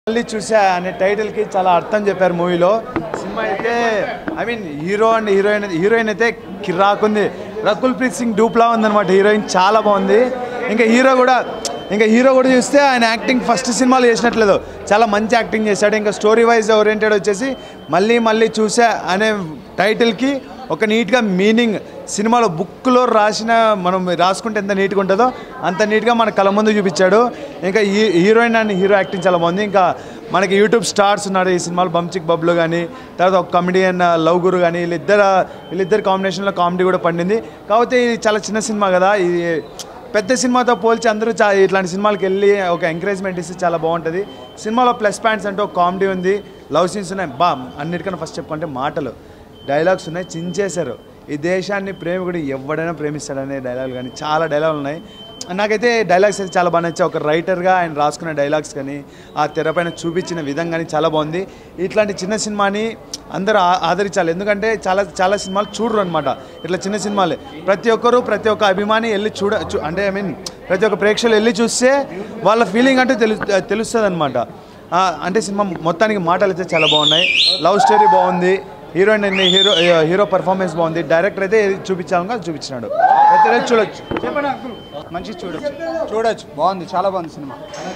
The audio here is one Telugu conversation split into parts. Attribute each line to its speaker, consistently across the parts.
Speaker 1: మళ్ళీ చూసా అనే టైటిల్కి చాలా అర్థం చెప్పారు మూవీలో సినిమా అయితే I mean hero and heroine heroine అయితే కిరాకుంది రకుల్ ప్రీత్ సింగ్ డూప్లా ఉందన్నమాట హీరోయిన్ చాలా బాగుంది ఇంకా హీరో కూడా ఇంకా హీరో కూడా చూస్తే ఆయన యాక్టింగ్ ఫస్ట్ సినిమాలు చేసినట్లేదు చాలా మంచి యాక్టింగ్ చేశాడు ఇంకా స్టోరీ వైజ్ ఓరియంటెడ్ వచ్చేసి మళ్ళీ మళ్ళీ చూసా అనే టైటిల్కి ఒక నీట్గా మీనింగ్ సినిమాలో బుక్లో రాసిన మనం రాసుకుంటే ఎంత నీట్గా ఉంటుందో అంత నీట్గా మన కళ్ళ ముందు చూపించాడు ఇంకా హీ హీరోయిన్ అండ్ హీరో యాక్టింగ్ చాలా బాగుంది ఇంకా మనకి యూట్యూబ్ స్టార్స్ ఉన్నారు ఈ సినిమాలో బంచిక్ బబ్లు కానీ తర్వాత ఒక కమెడియన్ లవ్ గురు కానీ వీళ్ళిద్దరు వీళ్ళిద్దరు కాంబినేషన్లో కామెడీ కూడా పండింది కాకపోతే ఇది చాలా చిన్న సినిమా కదా ఇది పెద్ద సినిమాతో పోల్చి అందరూ చా ఇట్లాంటి సినిమాలకు వెళ్ళి ఒక ఎంకరేజ్మెంట్ ఇస్తే చాలా బాగుంటుంది సినిమాలో ప్లస్ పాయింట్స్ అంటే ఒక కామెడీ ఉంది లవ్ సీన్స్ ఉన్నాయి బా అన్నిటికన్నా ఫస్ట్ చెప్పుకుంటే మాటలు డైలాగ్స్ ఉన్నాయి చించేశారు ఈ దేశాన్ని ప్రేమికుడు ఎవడైనా ప్రేమిస్తాడనే డైలాగులు కానీ చాలా డైలాగులు ఉన్నాయి నాకైతే డైలాగ్స్ అయితే చాలా బాగా నచ్చాయి ఒక రైటర్గా ఆయన రాసుకున్న డైలాగ్స్ కానీ ఆ తెరపైన చూపించిన విధం కానీ చాలా బాగుంది ఇట్లాంటి చిన్న సినిమాని అందరూ ఆ- ఆదరించాలి ఎందుకంటే చాలా చాలా సినిమాలు చూడరు అనమాట ఇట్లా చిన్న సినిమాలే ప్రతి ఒక్కరు ప్రతి ఒక్క అభిమాని వెళ్ళి చూడ చూ- అంటే ఐ మీన్ ప్రతి ఒక్క ప్రేక్షకులు వెళ్ళి చూస్తే వాళ్ళ ఫీలింగ్ అంటే తెలు తెలుస్తుంది అనమాట అంటే సినిమా మొత్తానికి మాటలు అయితే చాలా బాగున్నాయి లవ్ స్టోరీ బాగుంది heroine and hero hero performance బాగుంది డైరెక్టర్ అయితే ఏది చూపించాలనుకో అది చూపించినాడు ప్రతి రోజు చూడొచ్చు
Speaker 2: మంచి చూడొచ్చు చూడొచ్చు బాగుంది చాలా బాగుంది సినిమా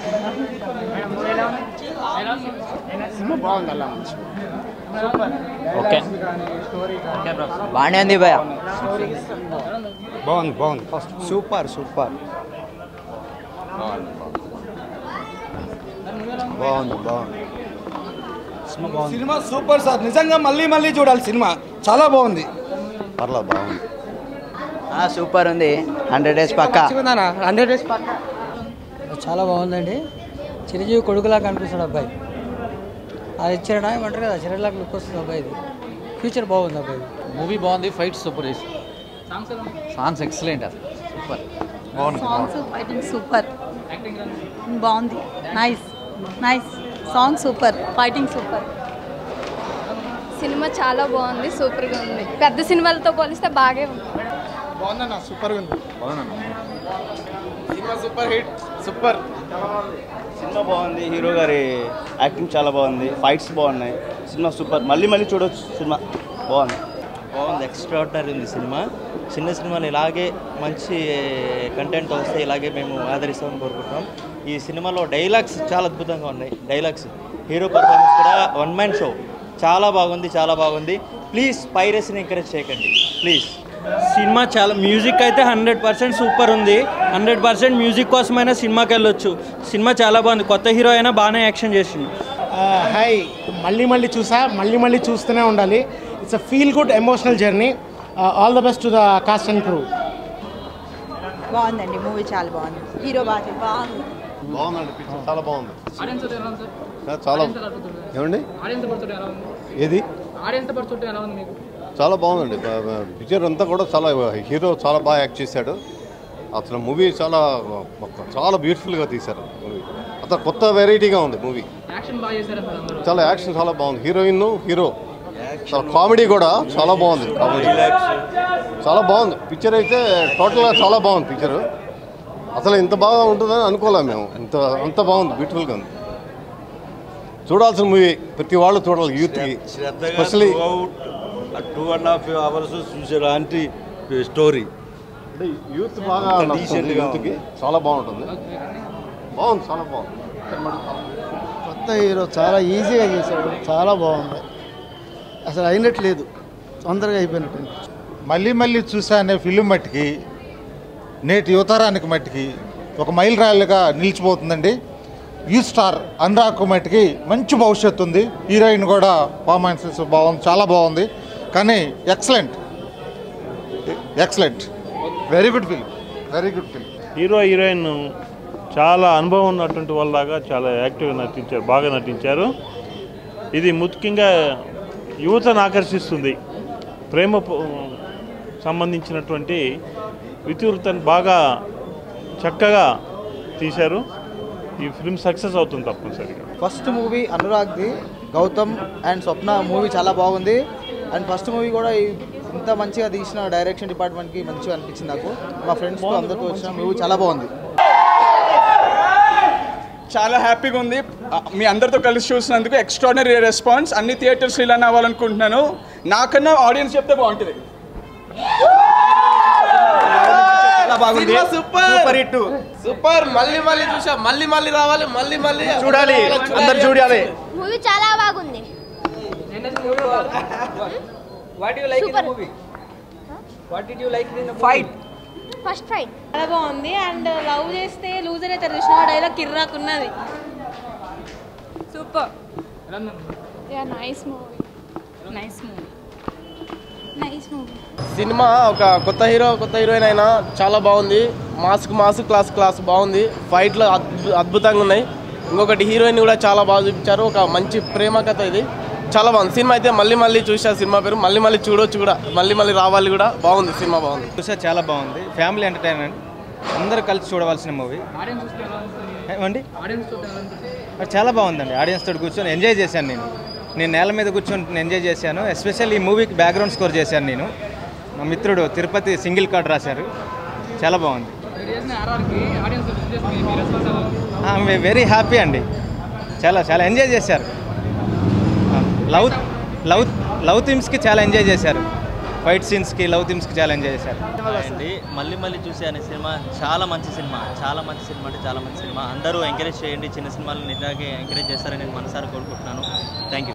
Speaker 2: సినిమా బాగుంది అలా మంచి
Speaker 3: ఓకే బాగానే ఉంది భయ
Speaker 2: బాగుంది బాగుంది ఫస్ట్ సూపర్ సూపర్
Speaker 1: బాగుంది బాగుంది
Speaker 2: సినిమా సూపర్ సార్ నిజంగా మళ్ళీ మళ్ళీ చూడాలి సినిమా చాలా బాగుంది
Speaker 1: పర్లేదు బాగుంది
Speaker 3: సూపర్ ఉంది హండ్రెడ్ డేస్ పక్క
Speaker 2: హండ్రెడ్ డేస్
Speaker 4: చాలా బాగుందండి చిరంజీవి కొడుకులా కనిపిస్తాడు అబ్బాయి అది ఇచ్చాడా ఏమంటారు కదా చిరలాగా లుక్ వస్తుంది అబ్బాయిది ఫ్యూచర్ బాగుంది అబ్బాయి
Speaker 5: మూవీ బాగుంది ఫైట్ సూపర్ చేసి సాంగ్స్ ఎక్సలెంట్ అసలు సూపర్
Speaker 6: సాంగ్స్ ఫైటింగ్ సూపర్ బాగుంది nice nice song super fighting super
Speaker 7: cinema చాలా బాగుంది సూపర్గా ఉంది పెద్ద సినిమాలతో పోలిస్తే బాగే ఉంది
Speaker 2: బాగుందన్న సూపర్గా ఉంది cinema super hit super
Speaker 8: cinema బాగుంది హీరో గారి యాక్టింగ్ చాలా బాగుంది ఫైట్స్ బాగున్నాయి సినిమా సూపర్ మళ్ళీ మళ్ళీ చూడొచ్చు సినిమా బాగుంది
Speaker 9: బాగుంది ఎక్స్ట్రాడినరీ ఉంది సినిమా చిన్న సినిమాలు ఇలాగే మంచి కంటెంట్ వస్తే ఇలాగే మేము ఆదరిస్తామని కోరుకుంటున్నాం ఈ సినిమాలో డైలాగ్స్ చాలా అద్భుతంగా ఉన్నాయి డైలాగ్స్ హీరో పర్ఫార్మెన్స్ కూడా వన్ మ్యాన్ షో చాలా బాగుంది చాలా బాగుంది ప్లీజ్ పైరసీని ఎంకరేజ్ చేయకండి ప్లీజ్
Speaker 10: సినిమా చాలా మ్యూజిక్ అయితే హండ్రెడ్ పర్సెంట్ సూపర్ ఉంది హండ్రెడ్ పర్సెంట్ మ్యూజిక్ కోసమైనా సినిమాకి వెళ్ళొచ్చు సినిమా చాలా బాగుంది కొత్త హీరో అయినా బాగానే యాక్షన్ చేసిండు
Speaker 11: హాయ్ మళ్ళీ మళ్ళీ చూసా మళ్ళీ మళ్ళీ చూస్తూనే ఉండాలి it's a feel good emotional journey all the best to the cast and crew
Speaker 6: బాగుందండి మూవీ చాలా బాగుంది హీరో బాగా బాగుంది
Speaker 1: బాగుందండి పిక్చర్ చాలా బాగుంది చాలా ఏమండి ఏది చాలా బాగుందండి బ- బ- పిక్చర్ అంతా కూడా చాలా హీరో చాలా బాగా యాక్ట్ చేశాడు అసలు మూవీ చాలా చాలా బ్యూటిఫుల్గా తీశారు మూవీ అతను కొత్త వెరైటీగా ఉంది మూవీ చాలా యాక్షన్ చాలా బాగుంది హీరోయిన్ హీరో చాలా కామెడీ కూడా చాలా బాగుంది కామెడీ చాలా బాగుంది పిక్చర్ అయితే టోటల్గా చాలా బాగుంది పిక్చర్ అసలు ఇంత బాగా ఉంటుందని అనుకోలేము మేము ఇంత అంత బాగుంది బ్యూటిఫుల్గా ఉంది చూడాల్సిన మూవీ ప్రతి వాళ్ళు చూడాలి యూత్కి especially
Speaker 8: two and half hours చూసేలాంటి స్టోరీ
Speaker 1: అంటే యూత్ బాగా
Speaker 8: అంత
Speaker 1: నచ్చుతుంది
Speaker 8: decent గా
Speaker 1: యూత్కి చాలా బాగుంటుంది బాగుంది చాలా బాగుంది
Speaker 11: కొత్త హీరో చాలా ఈజీగా చేశాడు చాలా బాగుంది అసలు అయినట్లేదు తొందరగా అయిపోయినట్టు
Speaker 12: మళ్ళీ మళ్ళీ చూసా అనే ఫిలిం మట్టికి నేటి యువతరానికి మట్టికి ఒక మైల్ రాయిలుగా నిలిచిపోతుందండి యూత్ స్టార్ అనురాగ్ మట్టికి మంచి భవిష్యత్తు ఉంది హీరోయిన్ కూడా పర్ఫార్మెన్సెస్ బాగుంది చాలా బాగుంది కానీ excellent excellent very good film very good film
Speaker 13: hero heroine చాలా అనుభవం ఉన్నటువంటి వాళ్ళలాగా చాలా యాక్టివ్గా నటించారు బాగా నటించారు ఇది ముఖ్యంగా యువతను ఆకర్షిస్తుంది ప్రేమ ప- సంబంధించినటువంటి ఇతివృత్తాన్ని బాగా చక్కగా తీశారు ఈ ఫిల్మ్ సక్సెస్ అవుతుంది తప్పనిసరిగా
Speaker 2: ఫస్ట్ మూవీ అనురాగ్ది గౌతమ్ అండ్ స్వప్న మూవీ చాలా బాగుంది అండ్ ఫస్ట్ మూవీ కూడా ఈ- ఇంత మంచిగా తీసిన డైరెక్షన్ డిపార్ట్మెంట్కి మంచిగా అనిపించింది నాకు మా ఫ్రెండ్స్తో అందరితో వచ్చిన మూవీ చాలా బాగుంది
Speaker 14: చాలా హ్యాపీగా ఉంది ఆ, మీ అందరితో కలిసి చూసినందుకు ఎక్స్ట్రాడనరీ రెస్పాన్స్ అన్ని థియేటర్స్ ఇలానే అవ్వాలనుకుంటున్నాను నాకన్నా ఆడియన్స్ చెప్తే బాగుంటుంది
Speaker 15: చాలా బాగుంది
Speaker 16: cinema super.
Speaker 15: Super hit
Speaker 16: super మళ్ళీ మళ్ళీ చూసా మళ్ళీ మళ్ళీ రావాలి మళ్ళీ మళ్ళీ
Speaker 15: చూడాలి అందరు చూడాలి
Speaker 17: మూవీ చాలా బాగుంది
Speaker 18: what you like in the
Speaker 17: Super.
Speaker 18: Movie what did you like in the fight
Speaker 17: first fight
Speaker 19: చాలా బాగుంది అండ్ లవ్ చేస్తే లూజర్ అయితే చూసిన డైలాగ్ కిర్రాక్ ఉన్నది super
Speaker 17: yeah nice movie nice movie nice movie
Speaker 16: cinema ఒక కొత్త హీరో కొత్త హీరోయిన్ అయినా చాలా బాగుంది మాస్క్ మాస్ క్లాస్ క్లాస్ బాగుంది ఫైట్లు అద్భు అద్భుతంగా ఉన్నాయి ఇంకొకటి హీరోయిన్ కూడా చాలా బాగా చూపించారు ఒక మంచి ప్రేమ కథ ఇది చాలా బాగుంది సినిమా అయితే మళ్ళీ మళ్ళీ చూసా సినిమా పేరు మళ్ళీ మళ్ళీ చూడొచ్చు కూడా మళ్ళీ మళ్ళీ రావాలి కూడా బాగుంది సినిమా బాగుంది
Speaker 15: చూసా చాలా బాగుంది ఫ్యామిలీ ఎంటర్టైన్మెంట్ అందరూ కలిసి చూడవలసిన మూవీ
Speaker 18: ఆడియన్స్ చూస్తే ఎలా అనిపిస్తుంది
Speaker 15: ఏమండి
Speaker 18: ఆడియన్స్ చూస్తే ఎలా అనిపిస్తుంది
Speaker 15: అది చాలా బాగుందండి ఆడియన్స్ తోటి కూర్చొని ఎంజాయ్ చేశాను నేను నేను నేల మీద కూర్చొని ఎంజాయ్ చేశాను ఎస్పెషల్ ఈ మూవీకి బ్యాక్గ్రౌండ్ స్కోర్ చేశాను నేను మా మిత్రుడు తిరుపతి సింగిల్ కార్డ్ రాశారు చాలా బాగుంది
Speaker 18: మీరు చేసిన ఆర్ఆర్కి ఆడియన్స్ చేసిన మీ రెస్పాన్స్ ఎలా ఉంది
Speaker 15: వెరీ హ్యాపీ అండి చాలా చాలా ఎంజాయ్ చేశారు లవ్ లవ్ లవ్ థీమ్స్కి చాలా ఎంజాయ్ చేశారు ఫైట్ సీన్స్కి లవ్ థీమ్స్కి చాలా ఎంజాయ్ చేశారు
Speaker 9: అండి మళ్ళీ మళ్ళీ చూసే అనే సినిమా చాలా మంచి సినిమా చాలా మంచి సినిమా అంటే చాలా మంచి సినిమా అందరూ ఎంకరేజ్ చేయండి చిన్న సినిమాలను నిజంగా ఎంకరేజ్ చేస్తారని నేను మనసారా కోరుకుంటున్నాను థ్యాంక్ యూ